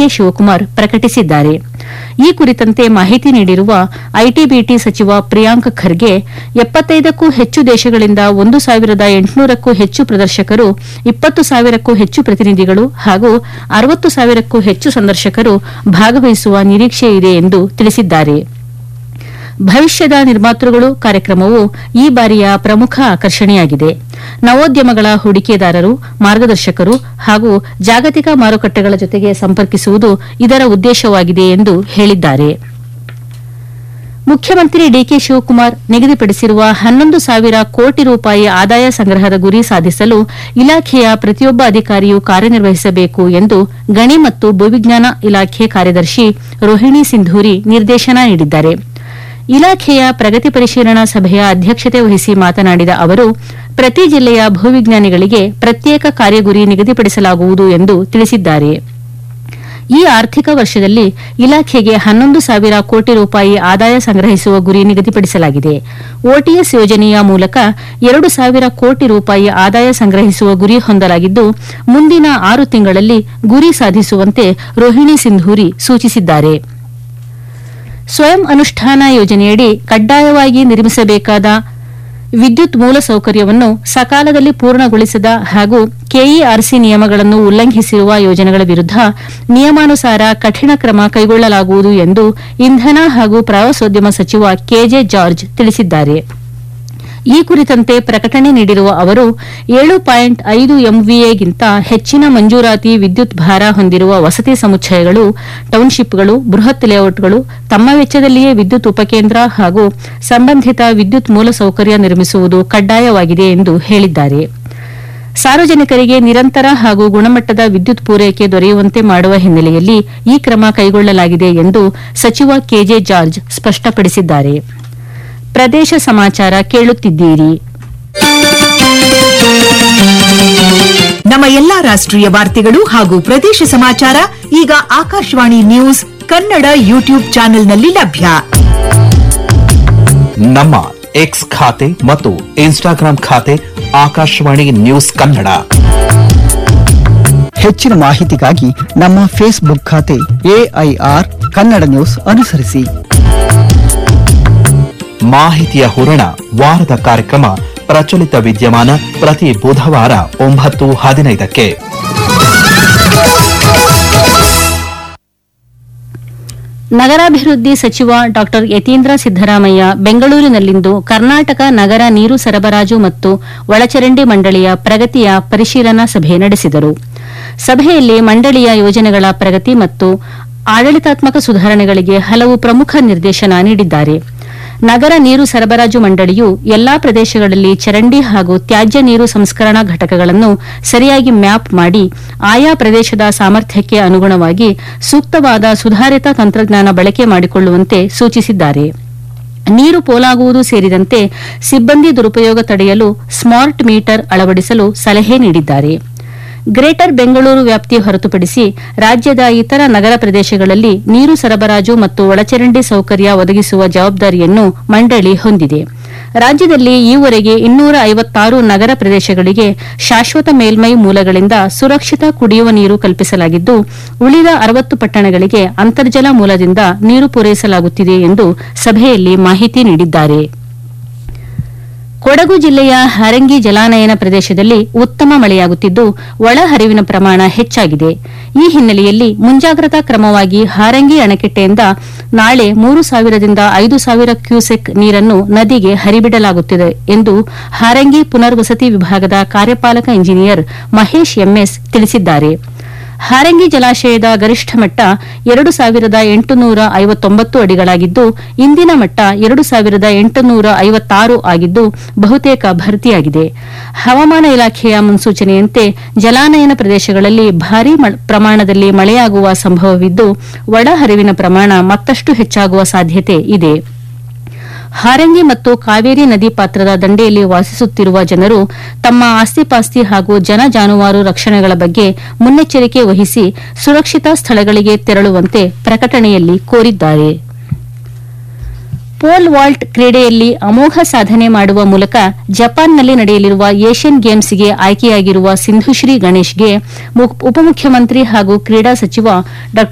DK Shivakumar ಪ್ರಕಟಿಸಿದ್ದಾರೆ ಈ ಕುರಿತಂತೆ ಮಾಹಿತಿ ನೀಡಿರುವ ಐಟಿಬಿಟಿ ಸಚಿವ ಪ್ರಿಯಾಂಕ್ ಖರ್ಗೆ ಎಪ್ಪತ್ತೈದಕ್ಕೂ ಹೆಚ್ಚು ದೇಶಗಳಿಂದ ಒಂದು ಸಾವಿರದ ಎಂಟುನೂರಕ್ಕೂ ಹೆಚ್ಚು ಪ್ರದರ್ಶಕರು ಇಪ್ಪತ್ತು ಸಾವಿರಕ್ಕೂ ಹೆಚ್ಚು ಪ್ರತಿನಿಧಿಗಳು ಹಾಗೂ ಅರವತ್ತು ಸಾವಿರಕ್ಕೂ ಹೆಚ್ಚು ಸಂದರ್ಶಕರು ಭಾಗವಹಿಸುವ ನಿರೀಕ್ಷೆ ಇದೆ ಎಂದು ತಿಳಿಸಿದ್ದಾರೆ ಭವಿಷ್ಯದ ನಿರ್ಮಾತೃಗಳು ಕಾರ್ಯಕ್ರಮವು ಈ ಬಾರಿಯ ಪ್ರಮುಖ ಆಕರ್ಷಣೆಯಾಗಿದೆ ನವೋದ್ಯಮಗಳ ಹೂಡಿಕೆದಾರರು ಮಾರ್ಗದರ್ಶಕರು ಹಾಗೂ ಜಾಗತಿಕ ಮಾರುಕಟ್ಟೆಗಳ ಜೊತೆಗೆ ಸಂಪರ್ಕಿಸುವುದು ಇದರ ಉದ್ದೇಶವಾಗಿದೆ ಎಂದು ಹೇಳಿದ್ದಾರೆ ಮುಖ್ಯಮಂತ್ರಿ ಡಿಕೆ ಶಿವಕುಮಾರ್ ನಿಗದಿಪಡಿಸಿರುವ ಹನ್ನೊಂದು ಸಾವಿರ ಕೋಟಿ ರೂಪಾಯಿ ಆದಾಯ ಸಂಗ್ರಹದ ಗುರಿ ಸಾಧಿಸಲು ಇಲಾಖೆಯ ಪ್ರತಿಯೊಬ್ಬ ಅಧಿಕಾರಿಯೂ ಕಾರ್ಯನಿರ್ವಹಿಸಬೇಕು ಎಂದು ಗಣಿ ಮತ್ತು ಭೂವಿಜ್ಞಾನ ಇಲಾಖೆ ಕಾರ್ಯದರ್ಶಿ ರೋಹಿಣಿ ಸಿಂಧೂರಿ ನಿರ್ದೇಶನ ನೀಡಿದ್ದಾರೆ ಇಲಾಖೆಯ ಪ್ರಗತಿ ಪರಿಶೀಲನಾ ಸಭೆಯ ಅಧ್ಯಕ್ಷತೆ ವಹಿಸಿ ಮಾತನಾಡಿದ ಅವರು ಪ್ರತಿ ಜಿಲ್ಲೆಯ ಭೂವಿಜ್ಞಾನಿಗಳಿಗೆ ಪ್ರತ್ಯೇಕ ಕಾರ್ಯಗುರಿ ನಿಗದಿಪಡಿಸಲಾಗುವುದು ಎಂದು ತಿಳಿಸಿದ್ದಾರೆ ಈ ಆರ್ಥಿಕ ವರ್ಷದಲ್ಲಿ ಇಲಾಖೆಗೆ ಹನ್ನೊಂದು ಸಾವಿರ ಕೋಟಿ ರೂಪಾಯಿ ಆದಾಯ ಸಂಗ್ರಹಿಸುವ ಗುರಿ ನಿಗದಿಪಡಿಸಲಾಗಿದೆ ಓಟಿಎಸ್ ಯೋಜನೆಯ ಮೂಲಕ ಎರಡು ಸಾವಿರ ಕೋಟಿ ರೂಪಾಯಿ ಆದಾಯ ಸಂಗ್ರಹಿಸುವ ಗುರಿ ಹೊಂದಲಾಗಿದ್ದು ಮುಂದಿನ ಆರು ತಿಂಗಳಲ್ಲಿ ಗುರಿ ಸಾಧಿಸುವಂತೆ ರೋಹಿಣಿ ಸಿಂಧೂರಿ ಸೂಚಿಸಿದ್ದಾರೆ ಸ್ವಯಂ ಅನುಷ್ಠಾನ ಯೋಜನೆಯಡಿ ಕಡ್ಡಾಯವಾಗಿ ನಿರ್ಮಿಸಬೇಕಾದ ವಿದ್ಯುತ್ ಮೂಲಸೌಕರ್ಯವನ್ನು ಸಕಾಲದಲ್ಲಿ ಪೂರ್ಣಗೊಳಿಸದ ಹಾಗೂ ಕೆಇಆರ್ಸಿ ನಿಯಮಗಳನ್ನು ಉಲ್ಲಂಘಿಸಿರುವ ಯೋಜನೆಗಳ ವಿರುದ್ದ ನಿಯಮಾನುಸಾರ ಕಠಿಣ ಕ್ರಮ ಕೈಗೊಳ್ಳಲಾಗುವುದು ಎಂದು ಇಂಧನ ಹಾಗೂ ಪ್ರವಾಸೋದ್ಯಮ ಸಚಿವ ಕೆಜೆ ಜಾರ್ಜ್ ತಿಳಿಸಿದ್ದಾರೆ ಈ ಕುರಿತಂತೆ ಪ್ರಕಟಣೆ ನೀಡಿರುವ ಅವರು ಏಳು ಪಾಯಿಂಟ್ ಐದು ಎಂವಿಎಗಿಂತ ಹೆಚ್ಚಿನ ಮಂಜೂರಾತಿ ವಿದ್ಯುತ್ ಭಾರ ಹೊಂದಿರುವ ವಸತಿ ಸಮುಚ್ಚಯಗಳು ಟೌನ್ಶಿಪ್ಗಳು ಬೃಹತ್ ಲೇಔಟ್ಗಳು ತಮ್ಮ ವೆಚ್ಚದಲ್ಲಿಯೇ ವಿದ್ಯುತ್ ಉಪಕೇಂದ್ರ ಹಾಗೂ ಸಂಬಂಧಿತ ವಿದ್ಯುತ್ ಮೂಲಸೌಕರ್ಯ ನಿರ್ಮಿಸುವುದು ಕಡ್ಡಾಯವಾಗಿದೆ ಎಂದು ಹೇಳಿದ್ದಾರೆ ಸಾರ್ವಜನಿಕರಿಗೆ ನಿರಂತರ ಹಾಗೂ ಗುಣಮಟ್ಟದ ವಿದ್ಯುತ್ ಪೂರೈಕೆ ದೊರೆಯುವಂತೆ ಮಾಡುವ ಹಿನ್ನೆಲೆಯಲ್ಲಿ ಈ ಕ್ರಮ ಕೈಗೊಳ್ಳಲಾಗಿದೆ ಎಂದು ಸಚಿವ ಕೆಜೆ ಜಾರ್ಜ್ ಸ್ಪಷ್ಟಪಡಿಸಿದ್ದಾರೆ ಪ್ರದೇಶ ಸಮಾಚಾರ ಕೇಳುತ್ತಿದ್ದೀರಿ ನಮ್ಮ ಎಲ್ಲಾ ರಾಷ್ಟ್ರೀಯ ವಾರ್ತೆಗಳು ಹಾಗೂ ಪ್ರದೇಶ ಸಮಾಚಾರ ಈಗ ಆಕಾಶವಾಣಿ ನ್ಯೂಸ್ ಕನ್ನಡ ಯೂಟ್ಯೂಬ್ ಚಾನೆಲ್ನಲ್ಲಿ ಲಭ್ಯ ನಮ್ಮ ಎಕ್ಸ್ ಖಾತೆ ಮತ್ತು ಇನ್ಸ್ಟಾಗ್ರಾಂ ಖಾತೆ ಆಕಾಶವಾಣಿ ನ್ಯೂಸ್ ಕನ್ನಡ ಹೆಚ್ಚಿನ ಮಾಹಿತಿಗಾಗಿ ನಮ್ಮ ಫೇಸ್ಬುಕ್ ಖಾತೆ ಎಐಆರ್ ಕನ್ನಡ ನ್ಯೂಸ್ ಅನುಸರಿಸಿ ಮಾಹಿತಿಯ ಹೂರಣ ವಾರದ ಕಾರ್ಯಕ್ರಮ ಪ್ರಚಲಿತ ವಿದ್ಯಮಾನ ಪ್ರತಿ ಬುಧವಾರ ಒಂಬತ್ತು ಹದಿನೈದಕ್ಕೆ ನಗರಾಭಿವೃದ್ಧಿ ಸಚಿವ ಡಾ ಯತೀಂದ್ರ ಸಿದ್ದರಾಮಯ್ಯ ಬೆಂಗಳೂರಿನಲ್ಲಿಂದು ಕರ್ನಾಟಕ ನಗರ ನೀರು ಸರಬರಾಜು ಮತ್ತು ಒಳಚರಂಡಿ ಮಂಡಳಿಯ ಪ್ರಗತಿಯ ಪರಿಶೀಲನಾ ಸಭೆ ನಡೆಸಿದರು ಸಭೆಯಲ್ಲಿ ಮಂಡಳಿಯ ಯೋಜನೆಗಳ ಪ್ರಗತಿ ಮತ್ತು ಆಡಳಿತಾತ್ಮಕ ಸುಧಾರಣೆಗಳಿಗೆ ಹಲವು ಪ್ರಮುಖ ನಿರ್ದೇಶನ ನೀಡಿದ್ದಾರೆ ನಗರ ನೀರು ಸರಬರಾಜು ಮಂಡಳಿಯು ಎಲ್ಲಾ ಪ್ರದೇಶಗಳಲ್ಲಿ ಚರಂಡಿ ಹಾಗೂ ತ್ಯಾಜ್ಯ ನೀರು ಸಂಸ್ಕರಣಾ ಘಟಕಗಳನ್ನು ಸರಿಯಾಗಿ ಮ್ಯಾಪ್ ಮಾಡಿ ಆಯಾ ಪ್ರದೇಶದ ಸಾಮರ್ಥ್ಯಕ್ಕೆ ಅನುಗುಣವಾಗಿ ಸೂಕ್ತವಾದ ಸುಧಾರಿತ ತಂತ್ರಜ್ಞಾನ ಬಳಕೆ ಮಾಡಿಕೊಳ್ಳುವಂತೆ ಸೂಚಿಸಿದ್ದಾರೆ ನೀರು ಪೋಲಾಗುವುದು ಸೇರಿದಂತೆ ಸಿಬ್ಬಂದಿ ದುರುಪಯೋಗ ತಡೆಯಲು ಸ್ಮಾರ್ಟ್ ಮೀಟರ್ ಅಳವಡಿಸಲು ಸಲಹೆ ನೀಡಿದ್ದಾರೆ ಗ್ರೇಟರ್ ಬೆಂಗಳೂರು ವ್ಯಾಪ್ತಿ ಹೊರತುಪಡಿಸಿ ರಾಜ್ಯದ ಇತರ ನಗರ ಪ್ರದೇಶಗಳಲ್ಲಿ ನೀರು ಸರಬರಾಜು ಮತ್ತು ಒಳಚರಂಡಿ ಸೌಕರ್ಯ ಒದಗಿಸುವ ಜವಾಬ್ದಾರಿಯನ್ನು ಮಂಡಳಿ ಹೊಂದಿದೆ ರಾಜ್ಯದಲ್ಲಿ ಈವರೆಗೆ ಇನ್ನೂರ ಐವತ್ತಾರು ನಗರ ಪ್ರದೇಶಗಳಿಗೆ ಶಾಶ್ವತ ಮೇಲ್ಮೈ ಮೂಲಗಳಿಂದ ಸುರಕ್ಷಿತ ಕುಡಿಯುವ ನೀರು ಕಲ್ಪಿಸಲಾಗಿದ್ದು ಉಳಿದ ಅರವತ್ತು ಪಟ್ಟಣಗಳಿಗೆ ಅಂತರ್ಜಲ ಮೂಲದಿಂದ ನೀರು ಪೂರೈಸಲಾಗುತ್ತಿದೆ ಎಂದು ಸಭೆಯಲ್ಲಿ ಮಾಹಿತಿ ನೀಡಿದ್ದಾರೆ ಕೊಡಗು ಜಿಲ್ಲೆಯ ಹಾರಂಗಿ ಜಲಾನಯನ ಪ್ರದೇಶದಲ್ಲಿ ಉತ್ತಮ ಮಳೆಯಾಗುತ್ತಿದ್ದು ಒಳಹರಿವಿನ ಪ್ರಮಾಣ ಹೆಚ್ಚಾಗಿದೆ ಈ ಹಿನ್ನೆಲೆಯಲ್ಲಿ ಮುಂಜಾಗ್ರತಾ ಕ್ರಮವಾಗಿ ಹಾರಂಗಿ ಅಣೆಕಟ್ಟೆಯಿಂದ ನಾಳೆ ಮೂರು ಸಾವಿರದಿಂದ ಐದು ಸಾವಿರ ಕ್ಯೂಸೆಕ್ ನೀರನ್ನು ನದಿಗೆ ಹರಿಬಿಡಲಾಗುತ್ತಿದೆ ಎಂದು ಹಾರಂಗಿ ಪುನರ್ವಸತಿ ವಿಭಾಗದ ಕಾರ್ಯಪಾಲಕ ಇಂಜಿನಿಯರ್ ಮಹೇಶ್ ಎಂಎಸ್ ತಿಳಿಸಿದ್ದಾರೆ ಹಾರಂಗಿ ಜಲಾಶಯದ ಗರಿಷ್ಠ ಮಟ್ಟ ಎರಡು ಸಾವಿರದ ಎಂಟುನೂರ ಐವತ್ತೊಂಬತ್ತು ಅಡಿಗಳಾಗಿದ್ದು ಇಂದಿನ ಮಟ್ಟ ಎರಡು ಸಾವಿರದ ಎಂಟುನೂರ ಐವತ್ತಾರು ಆಗಿದ್ದು ಬಹುತೇಕ ಭರ್ತಿಯಾಗಿದೆ ಹವಾಮಾನ ಇಲಾಖೆಯ ಮುನ್ಸೂಚನೆಯಂತೆ ಜಲಾನಯನ ಪ್ರದೇಶಗಳಲ್ಲಿ ಭಾರೀ ಮ- ಪ್ರಮಾಣದಲ್ಲಿ ಮಳೆಯಾಗುವ ಸಂಭವವಿದ್ದು ಒಳಹರಿವಿನ ಪ್ರಮಾಣ ಮತ್ತಷ್ಟು ಹೆಚ್ಚಾಗುವ ಸಾಧ್ಯತೆ ಇದೆ ಹಾರಂಗಿ ಮತ್ತು ಕಾವೇರಿ ನದಿ ಪಾತ್ರದ ದಂಡೆಯಲ್ಲಿ ವಾಸಿಸುತ್ತಿರುವ ಜನರು ತಮ್ಮ ಆಸ್ತಿಪಾಸ್ತಿ ಹಾಗೂ ಜನ ಜಾನುವಾರು ರಕ್ಷಣೆಗಳ ಬಗ್ಗೆ ಮುನ್ನೆಚ್ಚರಿಕೆ ವಹಿಸಿ ಸುರಕ್ಷಿತ ಸ್ಥಳಗಳಿಗೆ ತೆರಳುವಂತೆ ಪ್ರಕಟಣೆಯಲ್ಲಿ ಕೋರಿದ್ದಾರೆ ಪೋಲ್ ವಾಲ್ಟ್ ಕ್ರೀಡೆಯಲ್ಲಿ ಅಮೋಘ ಸಾಧನೆ ಮಾಡುವ ಮೂಲಕ ಜಪಾನ್ನಲ್ಲಿ ನಡೆಯಲಿರುವ ಏಷ್ಯನ್ ಗೇಮ್ಸ್ಗೆ ಆಯ್ಕೆಯಾಗಿರುವ ಸಿಂಧುಶ್ರೀ ಗಣೇಶ್ಗೆ ಮು- ಉಪಮುಖ್ಯಮಂತ್ರಿ ಹಾಗೂ ಕ್ರೀಡಾ ಸಚಿವ ಡಾ